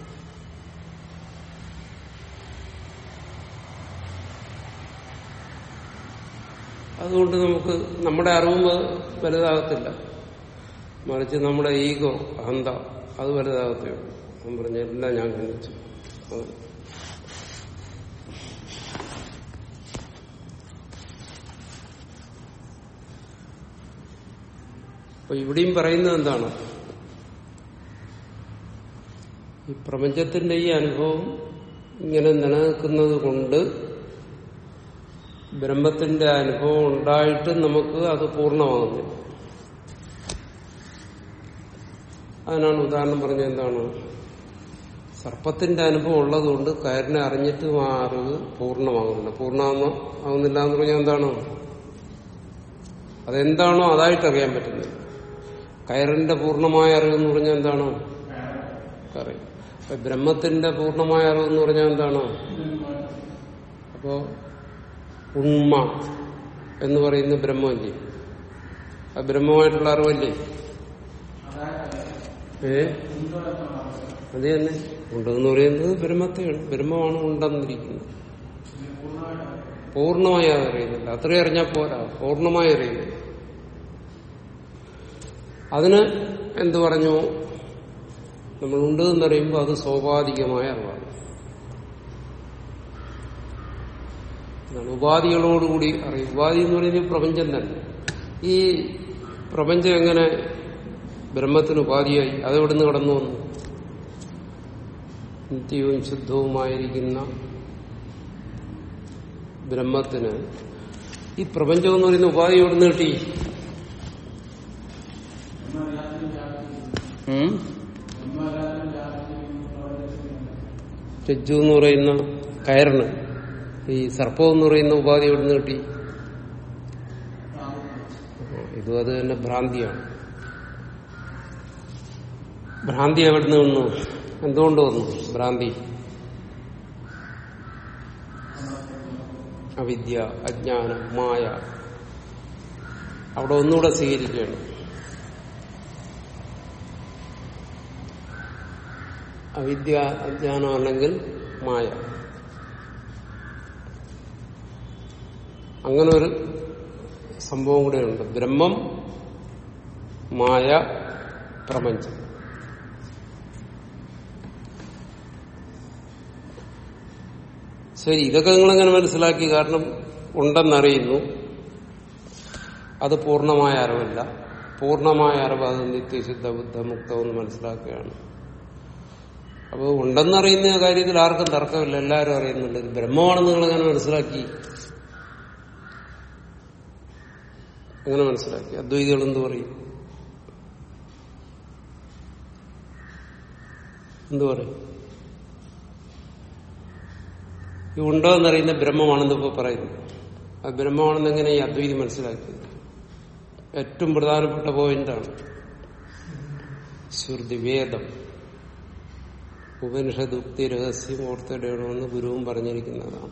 അതുകൊണ്ട് നമുക്ക് നമ്മുടെ അറിവ് വലുതാകത്തില്ല മറിച്ച് നമ്മുടെ ഈഗോ അഹന്ത അത് വലുതാകത്തേ ഉള്ളൂ അവൻ പറഞ്ഞ എല്ലാം ഞാൻ ഖണ്ഡിച്ചു അത് അപ്പൊ ഇവിടെയും പറയുന്നത് എന്താണ് ഈ പ്രപഞ്ചത്തിന്റെ ഈ അനുഭവം ഇങ്ങനെ നിലനിൽക്കുന്നത് കൊണ്ട് ബ്രഹ്മത്തിന്റെ അനുഭവം ഉണ്ടായിട്ട് നമുക്ക് അത് പൂർണ്ണമാകുന്നില്ല അതിനാണ് ഉദാഹരണം പറഞ്ഞത് എന്താണ് സർപ്പത്തിന്റെ അനുഭവം ഉള്ളതുകൊണ്ട് കയറിനെ അറിഞ്ഞിട്ടും ആ അറിവ് പൂർണ്ണമാകുന്നില്ല പൂർണ്ണമാകുന്ന ആകുന്നില്ല എന്ന് പറഞ്ഞാൽ എന്താണ് അതെന്താണോ അതായിട്ട് അറിയാൻ പറ്റുന്നത് കയറിന്റെ പൂർണ്ണമായ അറിവ് എന്ന് പറഞ്ഞാൽ എന്താണ് കറി അപ്പൊ ബ്രഹ്മത്തിന്റെ പൂർണ്ണമായ അറിവ് എന്ന് പറഞ്ഞാൽ എന്താണ് അപ്പോ ഉണ്മ എന്ന് പറയുന്ന ബ്രഹ്മമല്ലേ അത് ബ്രഹ്മമായിട്ടുള്ള അറിവല്ലേ ഏ അത് തന്നെ ഉണ്ടെന്ന് പറയുന്നത് ബ്രഹ്മത്തെയാണ് ബ്രഹ്മമാണ് ഉണ്ടെന്നിരിക്കുന്നത് പൂർണ്ണമായി അത് അറിയുന്നില്ല അത്രയും അറിഞ്ഞാൽ പോരാ പൂർണ്ണമായി അറിയുന്നില്ല അതിന് എന്തു പറഞ്ഞു നമ്മൾ ഉണ്ട് എന്നറിയുമ്പോൾ അത് സ്വാഭാവികമായ അറിവാണ് അതാണ് ഉപാധികളോടുകൂടി അറിയും ഉപാധി എന്ന് പറയുന്നത് പ്രപഞ്ചം തന്നെ ഈ പ്രപഞ്ചം എങ്ങനെ ബ്രഹ്മത്തിന് ഉപാധിയായി അതെവിടുന്ന് കടന്നു വന്നു നിത്യവും ശുദ്ധവുമായിരിക്കുന്ന ബ്രഹ്മത്തിന് ഈ പ്രപഞ്ചം എന്ന് പറയുന്ന ഉപാധി എവിടുന്ന് കിട്ടി ഉം? രജ്ജു എന്ന് പറയുന്ന കയറിന് ഈ സർപ്പം എന്ന് പറയുന്ന ഉപാധി എവിടുന്ന് കിട്ടി ഇതും അത് തന്നെ ഭ്രാന്തിയാണ് ഭ്രാന്തി എവിടുന്ന് വന്നു എന്തുകൊണ്ട് വന്നു ഭ്രാന്തി അവിദ്യ അജ്ഞാനം മായ അവിടെ ഒന്നുകൂടെ സ്വീകരിക്കുകയാണ് അവിദ്യ അജ്ഞാനം അല്ലെങ്കിൽ മായ അങ്ങനെ ഒരു സംഭവം കൂടെയുണ്ട് ബ്രഹ്മം മായ പ്രപഞ്ചം ശരി ഇതൊക്കെ നിങ്ങളെങ്ങനെ മനസ്സിലാക്കി കാരണം ഉണ്ടെന്നറിയുന്നു അത് പൂർണ്ണമായ അറിവല്ല പൂർണ്ണമായ അറിവ് അത് നിത്യശുദ്ധ ബുദ്ധമുക്തം എന്ന് മനസ്സിലാക്കുകയാണ് അപ്പോൾ ഉണ്ടെന്നറിയുന്ന കാര്യത്തിൽ ആർക്കും തർക്കമില്ല എല്ലാവരും അറിയുന്നുണ്ട് ഇത് ബ്രഹ്മമാണെന്ന് നിങ്ങളെങ്ങനെ മനസ്സിലാക്കി എങ്ങനെ മനസ്സിലാക്കി അദ്വൈതികൾ എന്ത് പറയും എന്തു പറയും ഈ ഉണ്ടോ എന്നറിയുന്ന ബ്രഹ്മമാണെന്ന് ഇപ്പൊ പറയുന്നു അത് ബ്രഹ്മമാണെന്ന് എങ്ങനെ ഈ അദ്വൈതി മനസ്സിലാക്കിയത് ഏറ്റവും പ്രധാനപ്പെട്ട പോയിന്റാണ് ശ്രുതി വേദം ഉപനിഷദുക്തി രഹസ്യം ഓർത്തിടണമെന്ന് ഗുരുവും പറഞ്ഞിരിക്കുന്നതാണ്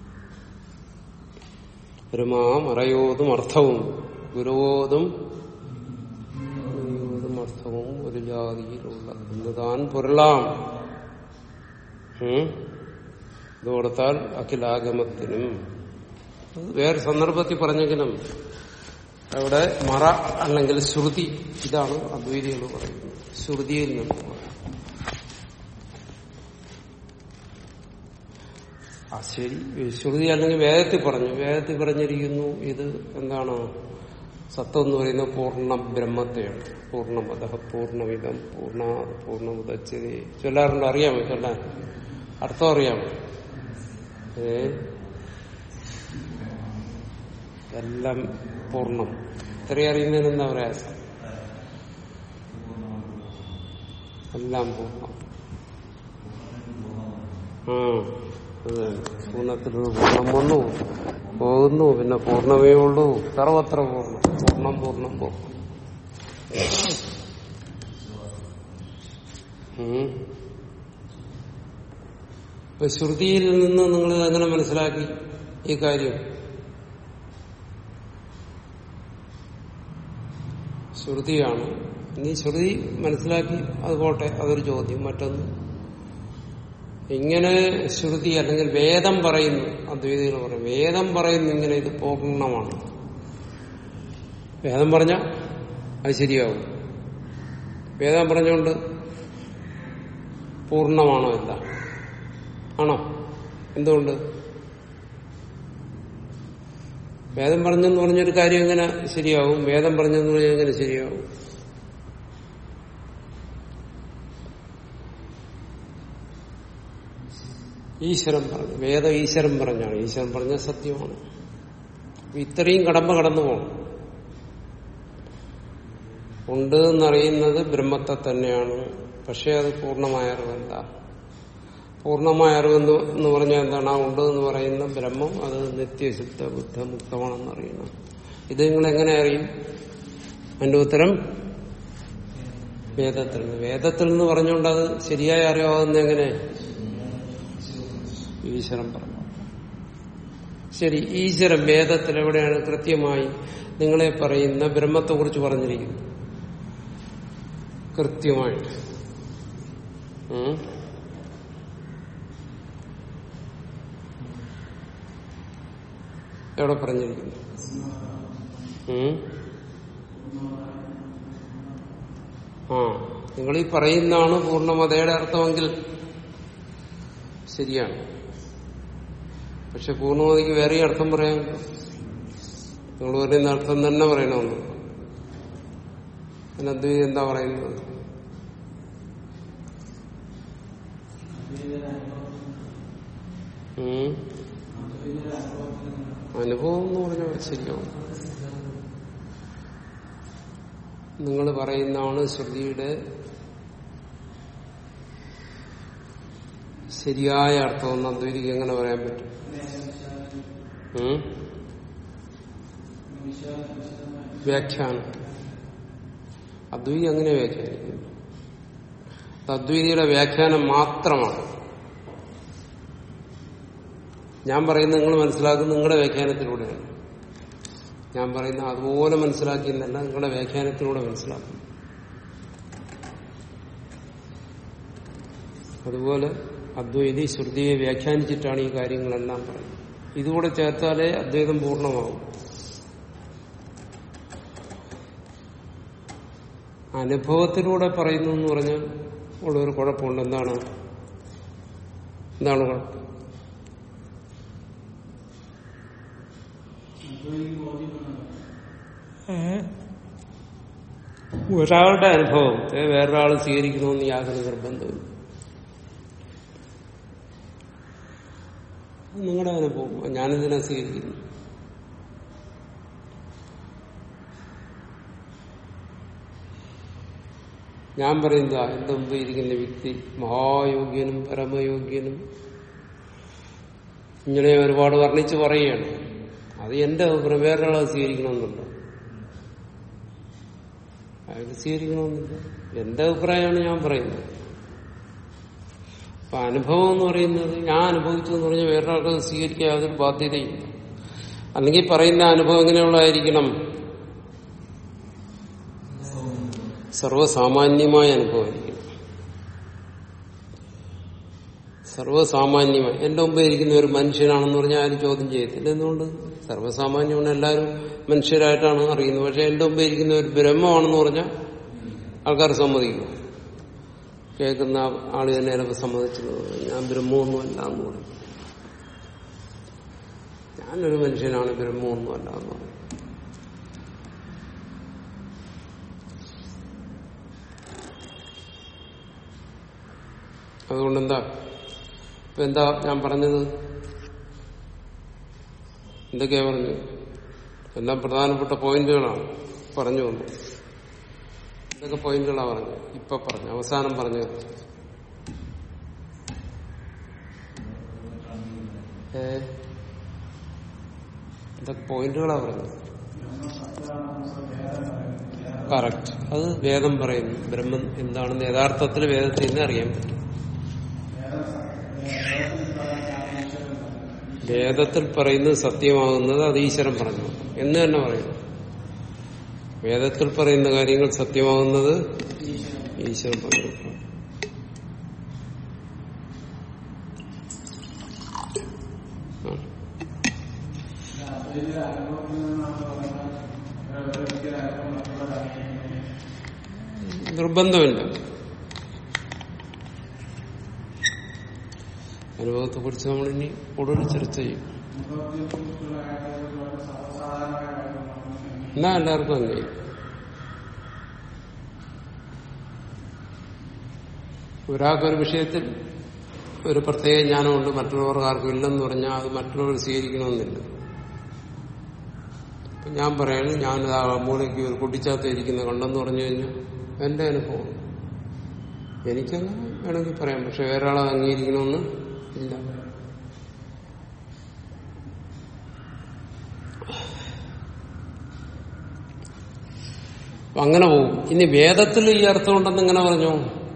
ബ്രഹ്മാം അറയോതും അർത്ഥവും ഗുരുവോതും ഗുരുവോതും അർത്ഥവും ഒരു ജാതിയിലുള്ള എന്ന് താൻ പൊരുളാം ഉം? ഇത് കൊടുത്താൽ അഖിലാഗമത്തിനും അത് വേറെ സന്ദർഭത്തിൽ പറഞ്ഞെങ്കിലും അവിടെ മറ അല്ലെങ്കിൽ ശ്രുതി ഇതാണ് അദ്വൈതികൾ പറയുന്നത് ശ്രുതിയിൽ നിന്ന് ആ ശരി ശ്രുതി അല്ലെങ്കിൽ വേദത്തിൽ പറഞ്ഞു വേദത്തിൽ പറഞ്ഞിരിക്കുന്നു ഇത് എന്താണ് സത്വം എന്ന് പറയുന്നത് പൂർണ്ണ ബ്രഹ്മത്തെയാണ് പൂർണ്ണമത പൂർണ്ണമിതം പൂർണ്ണ പൂർണ്ണമുദച്ചതി ചൊല്ലാറുണ്ടോ അറിയാമോ ചൊല്ലാൻ അർത്ഥം അറിയാമോ ഏ എല്ലാം പൂർണ്ണം ഇത്രയും അറിയുന്നതിന് എന്താ പ്രയാസം എല്ലാം പൂർണ്ണം ആ അതെ പൂർണ്ണത്തിലൊരു പൂർണ്ണം വന്നു പോകുന്നു പിന്നെ പൂർണ്ണമേ ഉള്ളൂ സർവത്ര പൂർണ്ണം പൂർണ്ണം പൂർണ്ണം പൂർണ്ണം ഉം. ഇപ്പൊ ശ്രുതിയിൽ നിന്ന് നിങ്ങൾ എങ്ങനെ മനസ്സിലാക്കി ഈ കാര്യം ശ്രുതിയാണ് നീ ശ്രുതി മനസ്സിലാക്കി അത് പോട്ടെ അതൊരു ചോദ്യം മറ്റൊന്ന് ഇങ്ങനെ ശ്രുതി അല്ലെങ്കിൽ വേദം പറയുന്നു അദ്വൈതികൾ പറയും വേദം പറയുന്നു ഇങ്ങനെ ഇത് പൂർണ്ണമാണ് വേദം പറഞ്ഞ അത് ശരിയാവും വേദം പറഞ്ഞുകൊണ്ട് പൂർണ്ണമാണോ അല്ല ആണോ എന്തുകൊണ്ട് വേദം പറഞ്ഞെന്ന് പറഞ്ഞൊരു കാര്യം എങ്ങനെ ശരിയാവും വേദം പറഞ്ഞെന്ന് പറഞ്ഞാൽ എങ്ങനെ ശരിയാവും ഈശ്വരൻ പറഞ്ഞു വേദം ഈശ്വരൻ പറഞ്ഞാണ് ഈശ്വരൻ പറഞ്ഞ സത്യമാണ് ഇത്രയും കടമ്പ കടന്നു പോകണം ഉണ്ട് എന്നറിയുന്നത് ബ്രഹ്മത്തെ തന്നെയാണ് പക്ഷെ അത് പൂർണ്ണമായ അറിവല്ല പൂർണ്ണമായ അറിവെന്ന് എന്ന് പറഞ്ഞാൽ എന്താണ് ആ ഉണ്ട് എന്ന് പറയുന്ന ബ്രഹ്മം അത് നിത്യശുദ്ധ ബുദ്ധ മുക്തമാണെന്ന് അറിയണം ഇത് നിങ്ങൾ എങ്ങനെ അറിയും അതിന്റെ ഉത്തരം വേദത്തിൽ നിന്ന് വേദത്തിൽ നിന്ന് പറഞ്ഞുകൊണ്ട് അത് ശരിയായ അറിയാവുന്ന എങ്ങനെ ഈശ്വരൻ പറഞ്ഞു ശരി ഈശ്വരൻ വേദത്തിൽ എവിടെയാണ് കൃത്യമായി നിങ്ങളെ പറയുന്ന ബ്രഹ്മത്തെ കുറിച്ച് പറഞ്ഞിരിക്കുന്നത് കൃത്യമായിട്ട് ഉം. എവിടെ പറഞ്ഞിരിക്കുന്നു ഉം? ആ നിങ്ങൾ ഈ പറയുന്നതാണ് പൂർണ്ണമതയുടെ അർത്ഥമെങ്കിൽ ശരിയാണ് പക്ഷെ പൂർണ്ണമതയ്ക്ക് വേറെ അർത്ഥം പറയാമല്ലോ നിങ്ങൾ പറയുന്ന അർത്ഥം തന്നെ പറയണമെന്ന് പിന്നെ അദ്വൈതം എന്താ പറയുന്നത് ഉം. അനുഭവം എന്ന് പറഞ്ഞാൽ ശരിയാവും നിങ്ങൾ പറയുന്നതാണ് ശ്രുതിയുടെ ശരിയായ അർത്ഥമെന്ന് അദ്വൈതിക്ക് എങ്ങനെ പറയാൻ പറ്റും ഉം? വ്യാഖ്യാനം അദ്വൈതി അങ്ങനെ വ്യാഖ്യാനിക്കുന്നു അത് അദ്വൈതിയുടെ വ്യാഖ്യാനം മാത്രമാണ് ഞാൻ പറയുന്നത് നിങ്ങൾ മനസ്സിലാക്കുന്നത് നിങ്ങളുടെ വ്യാഖ്യാനത്തിലൂടെയാണ് ഞാൻ പറയുന്ന അതുപോലെ മനസ്സിലാക്കിയെന്നല്ല നിങ്ങളുടെ വ്യാഖ്യാനത്തിലൂടെ മനസ്സിലാക്കും അതുപോലെ അദ്വൈതി ശ്രുതിയെ വ്യാഖ്യാനിച്ചിട്ടാണ് ഈ കാര്യങ്ങളെല്ലാം പറയുന്നത് ഇതുകൂടെ ചേർത്താലേ അദ്വൈതം പൂർണ്ണമാവും അനുഭവത്തിലൂടെ പറയുന്നു എന്ന് പറഞ്ഞാൽ ഉള്ളൊരു കുഴപ്പമുണ്ട് എന്താണ് എന്താണ് കുഴപ്പം ഒരാളുടെ അനുഭവത്തെ വേറൊരാൾ സ്വീകരിക്കണമെന്ന് യാതൊരു നിർബന്ധമില്ല അത് നിങ്ങളുടെ അനുഭവം ഞാനിതിനെ സ്വീകരിക്കുന്നു ഞാൻ പറയുന്നത് എന്റെ മുമ്പ് ഇരിക്കുന്ന വ്യക്തി മഹായോഗ്യനും പരമയോഗ്യനും ഇങ്ങനെ ഒരുപാട് വർണ്ണിച്ച് പറയുകയാണ് അത് എന്റെ അഭിപ്രായം വേറൊരാളെ സ്വീകരിക്കണമെന്നുണ്ടോ അയാൾക്ക് സ്വീകരിക്കണമെന്നില്ല എന്റെ അഭിപ്രായമാണ് ഞാൻ പറയുന്നത് അപ്പൊ അനുഭവം എന്ന് പറയുന്നത് ഞാൻ അനുഭവിച്ചു എന്ന് പറഞ്ഞാൽ വേറൊരാൾക്ക് സ്വീകരിക്കാൻ യാതൊരു ബാധ്യതയില്ല അല്ലെങ്കിൽ പറയുന്ന അനുഭവം എങ്ങനെയുള്ളതായിരിക്കണം സർവസാമാന്യമായ അനുഭവമായിരിക്കും സർവസാമാന്യമായി എന്റെ മുമ്പ് ഇരിക്കുന്ന ഒരു മനുഷ്യനാണെന്ന് പറഞ്ഞാൽ ആരും ചോദ്യം ചെയ്യത്തില്ല എന്തുകൊണ്ട് സർവസാമാന്യമാണ് എല്ലാവരും മനുഷ്യരായിട്ടാണ് അറിയുന്നത് പക്ഷെ എന്റെ മുമ്പ് ഇരിക്കുന്ന ഒരു ബ്രഹ്മമാണെന്ന് പറഞ്ഞാൽ ആൾക്കാർ സമ്മതിക്കും കേൾക്കുന്ന ആള് തന്നെ ചിലപ്പോൾ സമ്മതിച്ചത് ഞാൻ ബ്രഹ്മമൊന്നുമല്ല എന്ന് പറയും ഞാനൊരു മനുഷ്യനാണ് ബ്രഹ്മമൊന്നുമല്ല എന്ന് പറയും അതുകൊണ്ട് എന്താ ഇപ്പൊ എന്താ ഞാൻ പറഞ്ഞത് എന്തൊക്കെയാ പറഞ്ഞു എല്ലാം പ്രധാനപ്പെട്ട പോയിന്റുകളാണ് പറഞ്ഞു വന്നു എന്തൊക്കെ പോയിന്റുകളാണ് പറഞ്ഞു ഇപ്പൊ പറഞ്ഞു അവസാനം പറഞ്ഞത് ഏ എന്തൊക്കെ പോയിന്റുകളാ പറഞ്ഞത് കറക്റ്റ് അത് വേദം പറയുന്നു ബ്രഹ്മം എന്താണെന്ന് യഥാർത്ഥത്തിൽ വേദത്തിൽ നിന്ന് അറിയാൻ പറ്റും വേദത്തിൽ പറയുന്നത് സത്യമാകുന്നത് അത് ഈശ്വരൻ പറഞ്ഞു എന്ന് തന്നെ പറയുന്നു വേദത്തിൽ പറയുന്ന കാര്യങ്ങൾ സത്യമാകുന്നത് ഈശ്വരൻ പറഞ്ഞു ആ. നിർബന്ധമില്ല അനുഭവത്തെ കുറിച്ച് നമ്മൾ ഇനി കൂടുതൽ ചർച്ച ചെയ്യും എന്നാ എല്ലാവർക്കും അങ്ങനെ ഒരാൾക്കൊരു വിഷയത്തിൽ ഒരു പ്രത്യേക ജ്ഞാനമുണ്ട് മറ്റുള്ളവർക്ക് ആർക്കും ഇല്ലെന്ന് പറഞ്ഞാൽ അത് മറ്റുള്ളവർ സ്വീകരിക്കണമെന്നില്ല ഇപ്പൊ ഞാൻ പറയണു ഞാൻ ആ മൂലയ്ക്ക് ഒരു കുട്ടിച്ചാത്ത ഇരിക്കുന്ന കണ്ടെന്ന് പറഞ്ഞു കഴിഞ്ഞാൽ എന്റെ അനുഭവം എനിക്കങ്ങനെ വേണമെങ്കിൽ പറയാം പക്ഷെ വേറെ ആളെ അംഗീകരിക്കണമെന്ന് ഇല്ല അപ്പൊ അങ്ങനെ പോകും ഇനി വേദത്തിൽ ഈ അർത്ഥം ഉണ്ടെന്ന് എങ്ങനെ പറഞ്ഞു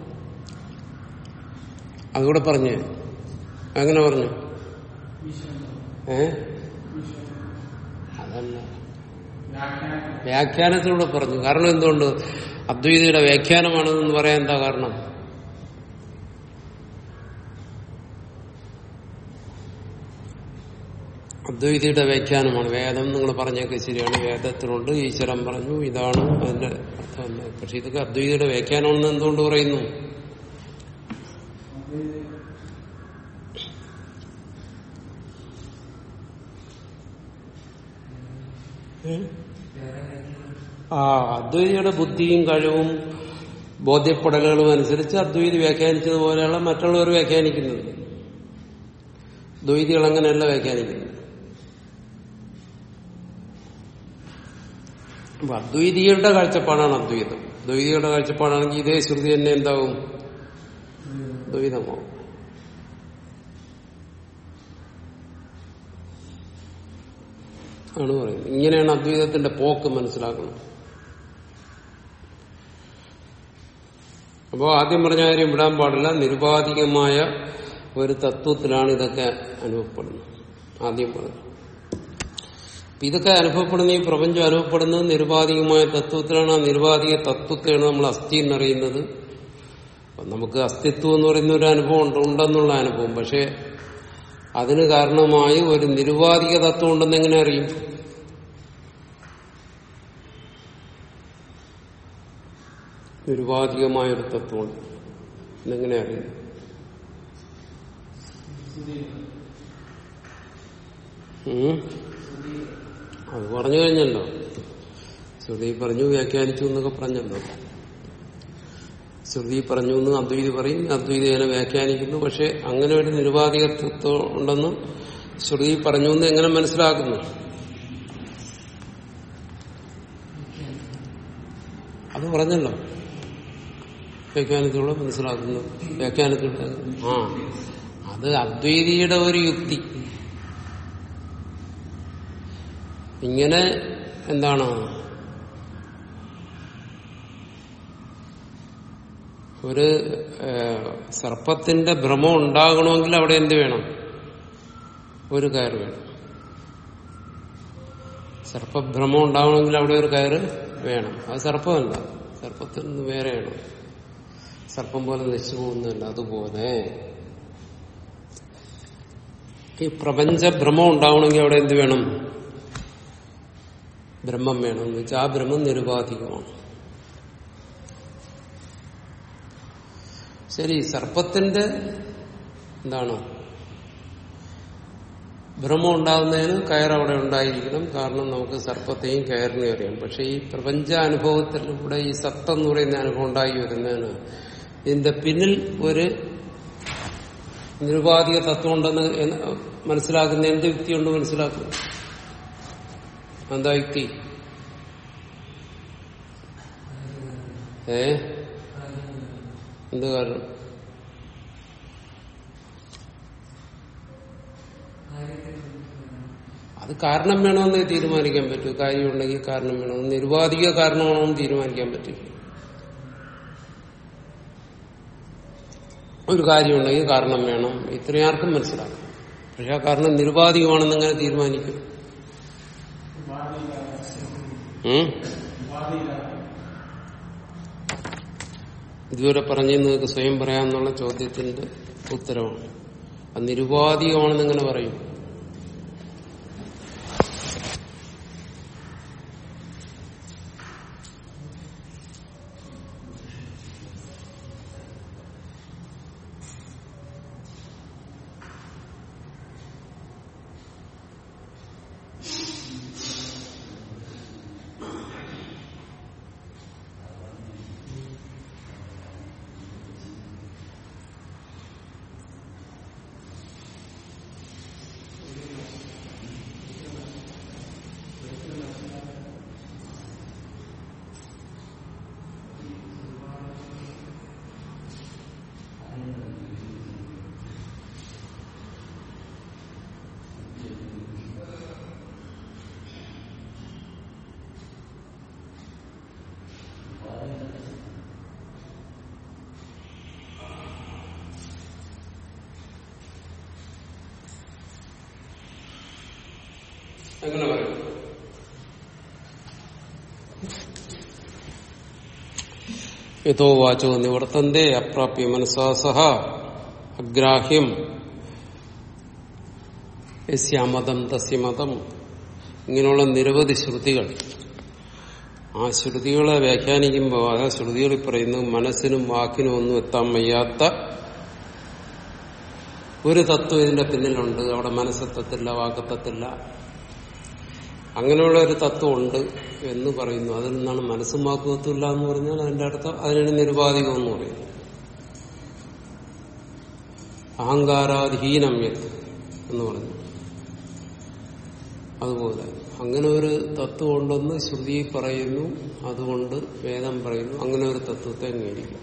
അതുകൂടെ പറഞ്ഞു എങ്ങനെ പറഞ്ഞു ഏ അതല്ല വ്യാഖ്യാനത്തിലൂടെ പറഞ്ഞു കാരണം എന്തുകൊണ്ട് അദ്വൈതയുടെ വ്യാഖ്യാനമാണെന്ന് പറയാൻ എന്താ കാരണം അദ്വൈതിയുടെ വ്യാഖ്യാനമാണ് വേദം നിങ്ങൾ പറഞ്ഞൊക്കെ ശരിയാണ് വേദത്തിലുണ്ട് ഈശ്വരൻ പറഞ്ഞു ഇതാണ് അതിന്റെ അർത്ഥം എന്ന്. പക്ഷെ ഇതൊക്കെ അദ്വൈതിയുടെ വ്യാഖ്യാനമാണെന്ന് എന്തുകൊണ്ട് പറയുന്നു ആ അദ്വൈതിയുടെ ബുദ്ധിയും കഴിവും ബോധ്യപ്പെടലുകളും അനുസരിച്ച് അദ്വൈതി വ്യാഖ്യാനിച്ചതുപോലെയുള്ള മറ്റുള്ളവർ വ്യാഖ്യാനിക്കുന്നത് ദ്വൈതികൾ അങ്ങനെയല്ല വ്യാഖ്യാനിക്കുന്നത് അപ്പൊ അദ്വൈതികളുടെ കാഴ്ചപ്പാടാണ് അദ്വൈതം ദ്വൈതികളുടെ കാഴ്ചപ്പാടാണെങ്കിൽ ഇതേ ശ്രുതി തന്നെ എന്താവും ദ്വൈതമാവും ആണ് പറയുന്നത് ഇങ്ങനെയാണ് അദ്വൈതത്തിന്റെ പോക്ക് മനസ്സിലാക്കുന്നത് അപ്പോൾ ആദ്യം പറഞ്ഞ കാര്യം വിടാൻ പാടില്ല നിരുപാധികമായ ഒരു തത്വത്തിലാണ് ഇതൊക്കെ അനുഭവപ്പെടുന്നത് ആദ്യം പറഞ്ഞു അപ്പൊ ഇതൊക്കെ അനുഭവപ്പെടുന്ന ഈ പ്രപഞ്ചം അനുഭവപ്പെടുന്നത് നിരുപാധികമായ തത്വത്തിലാണ് ആ നിരുപാധിക തത്വത്തെയാണ് നമ്മൾ അസ്ഥി എന്നറിയുന്നത് അപ്പൊ നമുക്ക് അസ്തിത്വം എന്ന് പറയുന്ന ഒരു അനുഭവം ഉണ്ട് ഉണ്ടെന്നുള്ള അനുഭവം പക്ഷെ അതിന് കാരണമായി ഒരു നിരുപാധിക തത്വം ഉണ്ടെന്ന് എങ്ങനെ അറിയും നിരുപാധികമായ ഒരു തത്വമുണ്ട് എന്നെങ്ങനെ അറിയും ഉം? അത് പറഞ്ഞു കഴിഞ്ഞല്ലോ ശ്രുതി പറഞ്ഞു വ്യാഖ്യാനിച്ചു എന്നൊക്കെ പറഞ്ഞല്ലോ ശ്രുതി പറഞ്ഞു എന്ന് അദ്വൈതി പറയും അദ്വൈതി അതിനെ വ്യാഖ്യാനിക്കുന്നു പക്ഷെ അങ്ങനെ ഒരു നിരുപാധികത്വം ഉണ്ടെന്ന് ശ്രുതി പറഞ്ഞു എന്ന് എങ്ങനെ മനസ്സിലാക്കുന്നു അത് പറഞ്ഞല്ലോ വ്യാഖ്യാനത്തിലൂടെ മനസ്സിലാക്കുന്നു വ്യാഖ്യാനത്തിലൂടെ ആ അത് അദ്വൈതിയുടെ ഒരു യുക്തി ഇങ്ങനെ എന്താണ് ഒരു ഏഹ്, സർപ്പത്തിന്റെ ഭ്രമം ഉണ്ടാകണമെങ്കിൽ അവിടെ എന്ത് വേണം ഒരു കയറ് വേണം സർപ്പഭ്രമം ഉണ്ടാവണമെങ്കിൽ അവിടെ ഒരു കയറ് വേണം അത് സർപ്പമല്ല സർപ്പത്തിൽ നിന്ന് വേറെയാണ് സർപ്പം പോലെ നശിച്ചു പോകുന്നതല്ല അതുപോലെ ഈ പ്രപഞ്ച ഭ്രമം ഉണ്ടാവണമെങ്കിൽ അവിടെ എന്ത് വേണം ബ്രഹ്മം വേണം എന്ന് വെച്ചാൽ ആ ബ്രഹ്മം നിരുപാധികമാണ് ശരി സർപ്പത്തിന്റെ എന്താണ് ഭ്രമം ഉണ്ടാകുന്നതിന് കയർ അവിടെ ഉണ്ടായിരിക്കണം കാരണം നമുക്ക് സർപ്പത്തെയും കയറിനെ അറിയാം പക്ഷെ ഈ പ്രപഞ്ച അനുഭവത്തിലൂടെ ഈ സത്തം എന്ന് പറയുന്ന അനുഭവം ഉണ്ടായി വരുന്നതിന് ഇതിന്റെ പിന്നിൽ ഒരു നിരുപാധിക തത്വം ഉണ്ടെന്ന് എന്ന് മനസ്സിലാക്കുന്ന എന്ത് യുക്തി കൊണ്ട് മനസ്സിലാക്കുന്നു എന്താ യുക്തി ഏ എന്ത് കാരണം അത് കാരണം വേണമെന്ന് തീരുമാനിക്കാൻ പറ്റൂ കാര്യമുണ്ടെങ്കിൽ കാരണം വേണം നിരുപാധിക കാരണമാണെന്ന് തീരുമാനിക്കാൻ പറ്റില്ല ഒരു കാര്യമുണ്ടെങ്കിൽ കാരണം വേണം ഇത്രയും ആർക്കും മനസ്സിലാക്കും പക്ഷെ ആ കാരണം നിരുപാധികമാണെന്ന് എങ്ങനെ തീരുമാനിക്കും ഉം? ഇതുവരെ പറഞ്ഞു നിങ്ങൾക്ക് സ്വയം പറയാമെന്നുള്ള ചോദ്യത്തിന്റെ ഉത്തരവാണ് അത് നിരുപാധികമാണെന്ന് എങ്ങനെ പറയും എങ്ങനെ പറയും യഥോ വാചോ നിവർത്തന്തേ അപ്രാപ്യ മനസാ സഹ അഗ്രാഹ്യം യസ്യാമതം തസ്യമതം ഇങ്ങനെയുള്ള നിരവധി ശ്രുതികൾ ആ ശ്രുതികളെ വ്യാഖ്യാനിക്കുമ്പോൾ ആ ശ്രുതികളിൽ പറയുന്നത് മനസ്സിനും വാക്കിനും ഒന്നും എത്താൻ വയ്യാത്ത ഒരു തത്വം ഇതിന്റെ പിന്നിലുണ്ട് അവിടെ മനസ്സെത്തത്തില്ല വാക്കത്തത്തില്ല അങ്ങനെയുള്ള ഒരു തത്വം ഉണ്ട് എന്ന് പറയുന്നു അതിൽ നിന്നാണ് മനസ്സും വാക്കും എത്തില്ല എന്ന് പറഞ്ഞാൽ അതിന്റെ അർത്ഥം അതിനാണ് നിരുപാധികം എന്ന് പറയുന്നത് അഹങ്കാരാധീനം യത് എന്ന് പറഞ്ഞു അതുപോലെ അങ്ങനെ ഒരു തത്വം ഉണ്ടെന്ന് ശ്രുതി പറയുന്നു അതുകൊണ്ട് വേദം പറയുന്നു അങ്ങനെ ഒരു തത്വത്തെ അംഗീകരിക്കും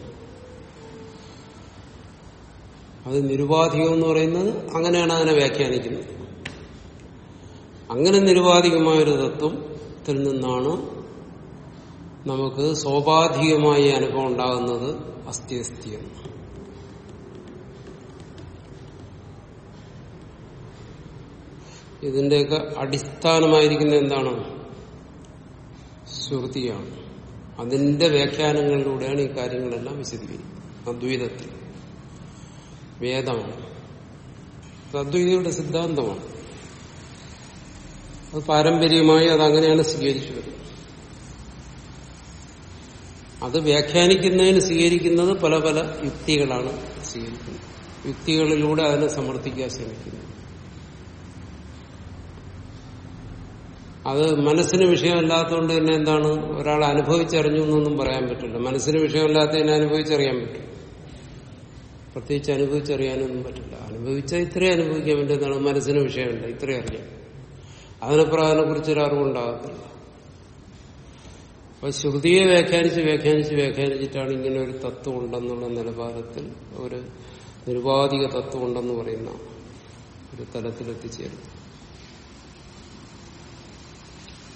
അത് നിരുപാധികം എന്ന് പറയുന്നത് അങ്ങനെയാണ് അതിനെ വ്യാഖ്യാനിക്കുന്നത് അങ്ങനെ നിരുപാധികമായൊരു തത്വത്തിൽ നിന്നാണ് നമുക്ക് സ്വാഭാധികമായി അനുഭവം ഉണ്ടാകുന്നത് അസ്ഥി അസ്ഥി എന്ന് ഇതിന്റെയൊക്കെ അടിസ്ഥാനമായിരിക്കുന്ന എന്താണ് ശ്രുതിയാണ് അതിന്റെ വ്യാഖ്യാനങ്ങളിലൂടെയാണ് ഈ കാര്യങ്ങളെല്ലാം വിശദീകരിക്കുന്നത് അദ്വൈതത്തിൽ വേദമാണ് അത് അദ്വൈതയുടെ സിദ്ധാന്തമാണ് അത് പാരമ്പര്യമായി അതങ്ങനെയാണ് സ്വീകരിച്ചു വരുന്നത് അത് വ്യാഖ്യാനിക്കുന്നതിന് സ്വീകരിക്കുന്നത് പല പല യുക്തികളാണ് സ്വീകരിക്കുന്നത് യുക്തികളിലൂടെ അതിനെ സമർത്ഥിക്കാൻ ശ്രമിക്കുന്നു അത് മനസ്സിന് വിഷയമല്ലാത്തതുകൊണ്ട് തന്നെ എന്താണ് ഒരാൾ അനുഭവിച്ചറിഞ്ഞു എന്നൊന്നും പറയാൻ പറ്റില്ല മനസ്സിന് വിഷയമല്ലാത്തതിനെ അനുഭവിച്ചറിയാൻ പറ്റും പ്രത്യേകിച്ച് അനുഭവിച്ചറിയാനൊന്നും പറ്റില്ല അനുഭവിച്ചാൽ ഇത്രയും അനുഭവിക്കാൻ പറ്റുന്നതാണ് മനസ്സിന് വിഷയമില്ല ഇത്രയും അറിയാം അതിനപ്പുറം അതിനെക്കുറിച്ച് ഒരു അറിവുണ്ടാകത്തില്ല അപ്പൊ ശ്രുതിയെ വ്യാഖ്യാനിച്ച് വ്യാഖ്യാനിച്ച് വ്യാഖ്യാനിച്ചിട്ടാണ് ഇങ്ങനെ ഒരു തത്വം ഉണ്ടെന്നുള്ള നിലവാരത്തിൽ ഒരു നിരുപാധിക തത്വം ഉണ്ടെന്ന് പറയുന്ന ഒരു തലത്തിലെത്തിച്ചേരുന്നു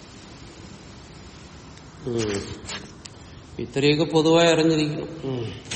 ഇത്രയൊക്കെ പൊതുവായി അറിഞ്ഞിരിക്കണം